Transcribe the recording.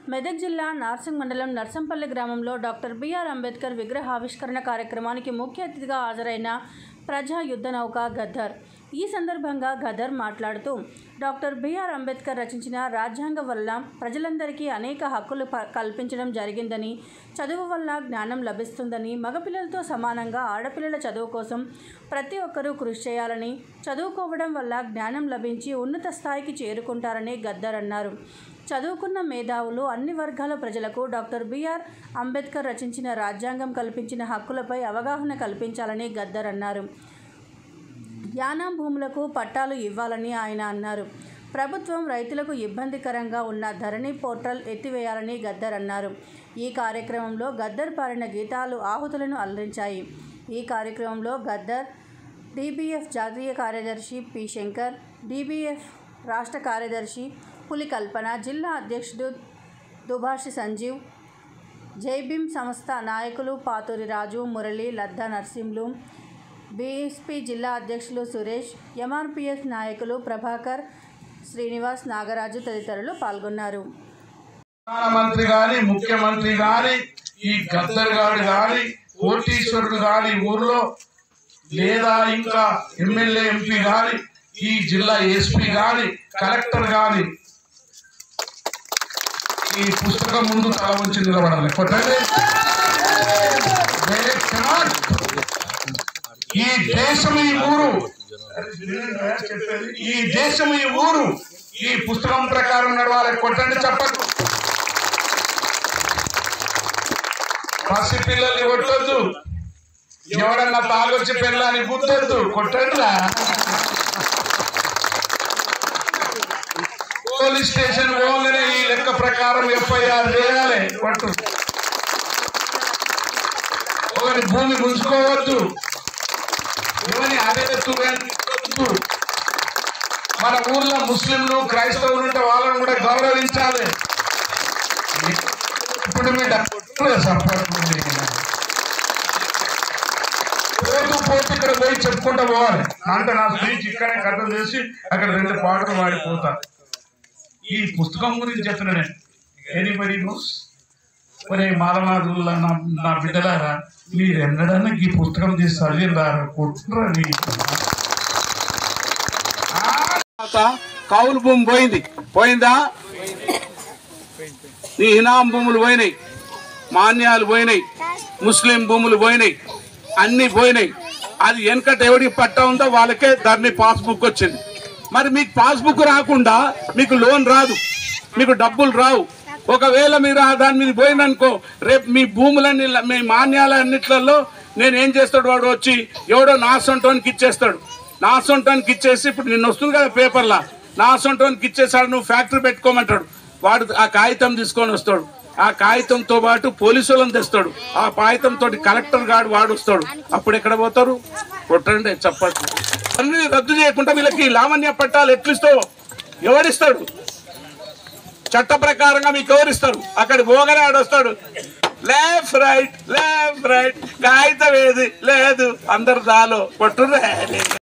మెదక్ జిల్లా నార్సింగ్ మండలం నర్సంపల్లి గ్రామంలో డాక్టర్ బిఆర్ అంబేద్కర్ విగ్రహావిష్కరణ కార్యక్రమానికి ముఖ్య అతిథిగా హాజరైన ప్రజా యుద్ధ నౌక గద్దర్ ఈ సందర్భంగా గదర్ మాట్లాడుతూ డాక్టర్ బిఆర్ అంబేద్కర్ రచించిన రాజ్యాంగం వల్ల ప్రజలందరికీ అనేక హక్కులు ప- కల్పించడం జరిగిందని చదువు వల్ల జ్ఞానం లభిస్తుందని మగపిల్లలతో సమానంగా ఆడపిల్లల చదువు కోసం ప్రతి ఒక్కరూ కృషి చేయాలని చదువుకోవడం వల్ల జ్ఞానం లభించి ఉన్నత స్థాయికి చేరుకుంటారని గద్దర్ అన్నారు చదువుకున్న మేధావులు అన్ని వర్గాల ప్రజలకు డాక్టర్ బిఆర్ అంబేద్కర్ రచించిన రాజ్యాంగం కల్పించిన హక్కులపై అవగాహన కల్పించాలని గద్దర్ అన్నారు యానాం భూములకు పట్టాలు ఇవ్వాలని ఆయన అన్నారు ప్రభుత్వం రైతులకు ఇబ్బందికరంగా ఉన్న ధరణి పోర్టల్ ఎత్తివేయాలని గద్దర్ అన్నారు ఈ కార్యక్రమంలో గద్దర్ పాడిన గీతాలు ఆహుతులను అలరించాయి ఈ కార్యక్రమంలో గద్దర్ డిబిఎఫ్ జాతీయ కార్యదర్శి పి శంకర్ డిబిఎఫ్ రాష్ట్ర కార్యదర్శి పులి కల్పన జిల్లా అధ్యక్షుడు దుభాషి సంజీవ్ జైభీమ్ సంస్థ నాయకులు పాతూరి రాజు మురళి లద్దా నర్సింహులు బీఎస్పీ జిల్లా అధ్యక్షులు సురేష్ ఎంఆర్పిఎస్ నాయకులు ప్రభాకర్ శ్రీనివాస్ నాగరాజు తదితరులు పాల్గొన్నారు ప్రధానమంత్రి గాని ముఖ్యమంత్రి గాని ఈ గద్దర్ గారు గాని కోటీశ్వరుడు గాని ఊర్లో లేదా ఇంకా ఎమ్మెల్యే ఎంపీ గాని ఈ జిల్లా ఎస్పీ గాని కలెక్టర్ గాని ఈ పుస్తకం ముందు తల ఉంచి నిలబడాలి కొట్టండి They cannot. ఈ దేశం ఈ ఊరు చెప్పేది ఈ దేశం ఈ ఊరు ఈ పుస్తకం ప్రకారం నడవాలి కొట్టండి చెప్పదు పసి పిల్లల్ని కొట్టొద్దు ఎవడన్నా తాగొచ్చి పిల్లని గుద్దొద్దు కొట్టండిరా పోలీస్ స్టేషన్ పోగానే ఈ లెక్క ప్రకారం ఎఫ్ఐఆర్ చేయాలి కొట్టు ఒకరి భూమి గుంజుకోవద్దు ఎవరిని అదెత్తు మన ఊర్లో ముస్లింలు క్రైస్తవులు ఉంటే వాళ్ళని కూడా గౌరవించాలి ఇప్పుడు మీ డబ్బులు సపోర్ట్ ఉంది. పోతూ పోతూ ఇక్కడ పోయి చెప్పుకుంటూ పోవాలి అంటే నా స్పీచ్ ఇక్కడే కథం చేసి అక్కడ రెండు పాటలు వాడిపోతా ఈ పుస్తకం గురించి చెప్తున్నా నేను ఎనీబడి నోస్ ఒరే మాలమాదుల నా నా బిడ్డలారా మీరు ఎన్నడన్నా ఈ పుస్తకం తీసి చదివిందారా కొట్టురా నీ తర్వాత కౌలు భూమి పోయింది పోయిందా నీ ఇనాం భూములు పోయినాయి మాన్యాలు పోయినాయి ముస్లిం భూములు పోయినాయి అన్ని పోయినాయి అది వెనకట ఎవరికి పట్ట ఉందో వాళ్ళకే ధరణి పాస్బుక్ వచ్చింది మరి మీకు పాస్బుక్ రాకుండా మీకు లోన్ రాదు మీకు డబ్బులు రావు ఒకవేళ మీరు ఆ దాని మీద పోయిందనుకో రేపు మీ భూములన్నీ మీ మాన్యాలన్నిట్లలో నేను ఏం చేస్తాడు వాడు వచ్చి ఎవడో నా సొంటానికి ఇచ్చేస్తాడు నా సొంటానికి ఇచ్చేసి ఇప్పుడు నిన్న వస్తుంది కదా పేపర్లా నా సొంటానికి ఇచ్చేసాడు నువ్వు ఫ్యాక్టరీ పెట్టుకోమంటాడు వాడు ఆ కాగితం తీసుకొని వస్తాడు ఆ కాగితంతో పాటు పోలీసు వాళ్ళని తెస్తాడు ఆ కాగితం తోటి కలెక్టర్ గాడు వాడు వస్తాడు అప్పుడు ఎక్కడ పోతారు కొట్టండి చెప్పండి అన్ని రద్దు చేయకుండా వీళ్ళకి లావణ్య పట్టాలు ఎట్లిస్తావు ఎవరిస్తాడు చట్ట ప్రకారంగా మీకు ఎవరిస్తారు అక్కడ పోగానే ఆడు వస్తాడు లెఫ్ట్ రైట్ లెఫ్ట్ రైట్ కాగితం ఏది లేదు అందరు చాలు కొట్టుర్రే